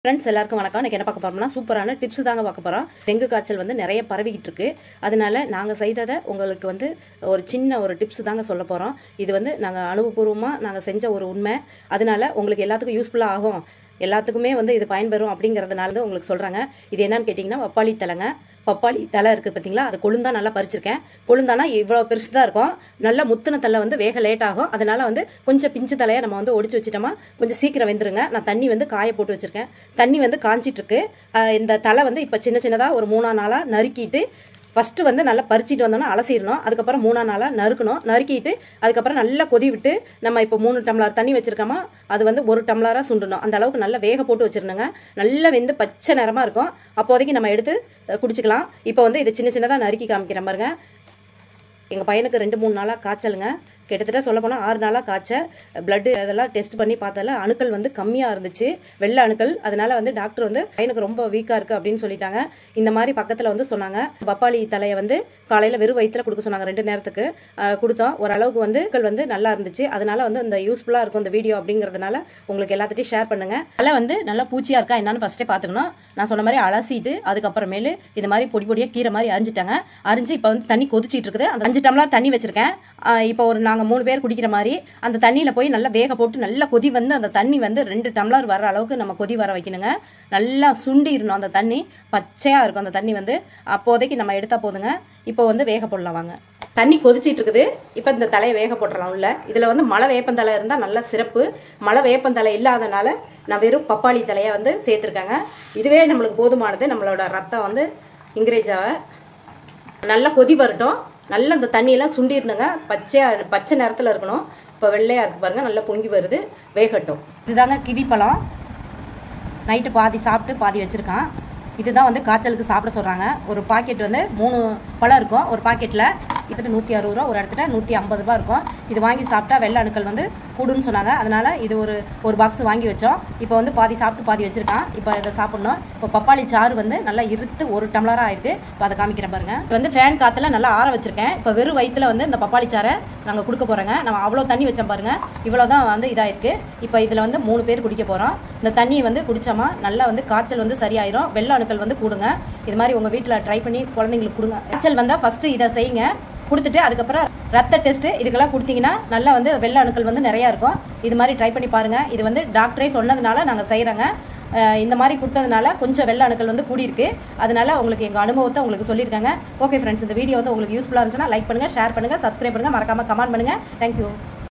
friends எல்லாருக்கும் வணக்கம் எனக்கு என்ன பார்க்க போறோம்னா சூப்பரான டிப்ஸ் தாங்க பார்க்க போகிறோம் டெங்கு காய்ச்சல் வந்து நிறைய பரவிக்கிட்டு இருக்கு அதனால நாங்கள் செய்ததை உங்களுக்கு வந்து ஒரு சின்ன ஒரு டிப்ஸ் தாங்க சொல்ல போகிறோம் இது வந்து நாங்கள் அனுபவபூர்வமாக நாங்கள் செஞ்ச ஒரு உண்மை அதனால உங்களுக்கு எல்லாத்துக்கும் யூஸ்ஃபுல்லாக ஆகும் எல்லாத்துக்குமே வந்து இது பயன்பெறும் அப்படிங்கிறதுனால வந்து உங்களுக்கு சொல்கிறாங்க இது என்னன்னு கேட்டிங்கன்னா பப்பாளி தலைங்க பப்பாளி தலை இருக்குது பார்த்தீங்களா அது கொழுந்தா நல்லா பறிச்சிருக்கேன் கொழுந்தானா இவ்வளோ பெருசு தான் இருக்கும் நல்லா முத்தின தலை வந்து வேக லேட் ஆகும் அதனால வந்து கொஞ்சம் பிஞ்சு தலையை நம்ம வந்து ஒடிச்சு வச்சிட்டோமா கொஞ்சம் சீக்கிரம் வெந்துருங்க நான் தண்ணி வந்து காய போட்டு வச்சிருக்கேன் தண்ணி வந்து காஞ்சிட்டு இருக்கு ஆஹ் இந்த தலை வந்து இப்போ சின்ன சின்னதாக ஒரு மூணா நாளாக நறுக்கிட்டு ஃபஸ்ட்டு வந்து நல்லா பறிச்சிட்டு வந்தோம்னா அலசிடணும் அதுக்கப்புறம் மூணா நாளாக நறுக்கணும் நறுக்கிட்டு அதுக்கப்புறம் நல்லா கொதி விட்டு நம்ம இப்போ மூணு டம்ளர் தண்ணி வச்சிருக்கோமா அது வந்து ஒரு டம்ளராக சுண்டணும் அந்த அளவுக்கு நல்லா வேக போட்டு வச்சிருந்தோங்க நல்லா வெந்து பச்சை நிறமாக இருக்கும் அப்போதைக்கு நம்ம எடுத்து அஹ், குடிச்சுக்கலாம் இப்போ வந்து இதை சின்ன சின்னதாக நறுக்கி காமிக்கிறேன் பாருங்க எங்கள் பையனுக்கு ரெண்டு மூணு நாளாக காய்ச்சலுங்க கிட்டத்தட்ட சொல்ல போனால் ஆறு நாளாக காய்ச்ச பிளட்டு அதெல்லாம் டெஸ்ட் பண்ணி பார்த்ததில் அணுக்கள் வந்து கம்மியாக இருந்துச்சு வெள்ளை அணுக்கள் அதனால வந்து டாக்டர் வந்து பையனுக்கு ரொம்ப வீக்காக இருக்குது அப்படின்னு சொல்லிட்டாங்க இந்த மாதிரி பக்கத்தில் வந்து சொன்னாங்க பப்பாளி தலையை வந்து காலையில் வெறும் வயிற்றுல கொடுக்க சொன்னாங்க ரெண்டு நேரத்துக்கு ஆஹ் கொடுத்தோம் ஓரளவுக்கு வந்து அணுக்கள் வந்து நல்லா இருந்துச்சு அதனால வந்து இந்த யூஸ்ஃபுல்லாக இருக்கும் இந்த வீடியோ அப்படிங்கிறதுனால உங்களுக்கு எல்லாத்திட்டையும் ஷேர் பண்ணுங்க தலை வந்து நல்லா பூச்சியாக இருக்கா என்னன்னு ஃபஸ்ட்டே பார்த்துக்கணும் நான் சொன்ன மாதிரி அலசிட்டு அதுக்கப்புறமேலு இது மாதிரி பொடி பொடியாக கீரை மாதிரி அரிஞ்சிட்டாங்க அரிஞ்சு இப்போ வந்து தண்ணி கொதிச்சிட்டு இருக்குது அந்த அஞ்சு டம்ளர் தண்ணி வச்சிருக்கேன் ஆஹ் இப்போ ஒரு நாங்கள் மூணு பேர் குடிக்கிற மாதிரி அந்த தண்ணியில் போய் நல்லா வேக போட்டு நல்லா கொதி வந்து அந்த தண்ணி வந்து ரெண்டு டம்ளர் வர அளவுக்கு நம்ம கொதி வர வைக்கணுங்க நல்லா சுண்டிடணும் அந்த தண்ணி பச்சையாக இருக்கும் அந்த தண்ணி வந்து அப்போதைக்கு நம்ம எடுத்தால் போதுங்க இப்போ வந்து வேக போடலாம் வாங்க தண்ணி கொதிச்சிட்டு இருக்குது இப்போ இந்த தலையை வேக போட்டுடலாம் உள்ள இதில் வந்து மலை வேப்பந்தலை இருந்தால் நல்ல சிறப்பு மலை வேப்பந்தலை இல்லாதனால நான் வெறும் பப்பாளி தலையை வந்து சேர்த்துருக்கேங்க இதுவே நம்மளுக்கு போதுமானது நம்மளோட ரத்தம் வந்து இன்க்ரேஜ் ஆக நல்லா கொதி வரட்டும் நல்லா இந்த தண்ணியெல்லாம் சுண்டிடணுங்க பச்சையாக பச்சை நிறத்தில் இருக்கணும் இப்போ வெள்ளையாக இருக்கு பாருங்க நல்லா பொங்கி வருது வேகட்டும் இதுதாங்க கிவி பழம் நைட்டு பாதி சாப்பிட்டு பாதி வச்சுருக்கான் இதுதான் வந்து காய்ச்சலுக்கு சாப்பிட சொல்கிறாங்க ஒரு பாக்கெட் வந்து மூணு பழம் இருக்கும் ஒரு பாக்கெட்டில் இது நூற்றி அறுபது ரூபா ஒரு இடத்துல நூற்றி ஐம்பது ரூபா இருக்கும் இது வாங்கி சாப்பிட்டா வெள்ளை அணுக்கள் வந்து கூடுன்னு சொன்னாங்க அதனால் இது ஒரு ஒரு பாக்ஸ் வாங்கி வச்சோம் இப்போ வந்து பாதி சாப்பிட்டு பாதி வச்சுருக்கான் இப்போ இதை சாப்பிட்ணும் இப்போ பப்பாளி சாறு வந்து நல்லா இருத்து ஒரு டம்ளராக ஆயிருக்கு இப்போ அதை காமிக்கிறேன் பாருங்க இது வந்து ஃபேன் காற்றுல நல்லா ஆற வச்சிருக்கேன் இப்போ வெறும் வயிற்றுல வந்து இந்த பப்பாளி சாறை நாங்கள் கொடுக்க போகிறோங்க நம்ம அவ்வளோ தண்ணி வச்சோம் பாருங்க இவ்வளோ தான் வந்து இதாயிருக்கு இப்போ இதில் வந்து மூணு பேர் குடிக்க போகிறோம் இந்த தண்ணியை வந்து குடிச்சோமா நல்லா வந்து காய்ச்சல் வந்து சரியாயிரும் வெள்ளை அணுக்கள் வந்து கூடுங்க இது மாதிரி உங்கள் வீட்டில் ட்ரை பண்ணி குழந்தைங்களுக்கு கொடுங்க காய்ச்சல் வந்தால் ஃபஸ்ட்டு இதை செய்யுங்க கொடுத்துட்டு அதுக்கப்புறம் ரத்த டெஸ்ட்டு இதுக்கெல்லாம் கொடுத்தீங்கன்னா நல்லா வந்து வெள்ளை அணுக்கள் வந்து நிறையா இருக்கும் இது மாதிரி ட்ரை பண்ணி பாருங்கள் இது வந்து டாக்டரே சொன்னதுனால நாங்கள் செய்கிறோங்க இந்த மாதிரி கொடுத்ததுனால கொஞ்சம் வெள்ளை அணுக்கள் வந்து கூடியிருக்கு அதனால உங்களுக்கு எங்கள் அனுபவத்தை உங்களுக்கு சொல்லியிருக்காங்க ஓகே ஃப்ரெண்ட்ஸ் இந்த வீடியோ வந்து உங்களுக்கு யூஸ்ஃபுல்லாக இருந்துச்சுன்னா லைக் பண்ணுங்கள் ஷேர் பண்ணுங்கள் சப்ஸ்கிரைப் பண்ணுங்கள் மறக்காமல் கமெண்ட் பண்ணுங்கள் தேங்க்யூ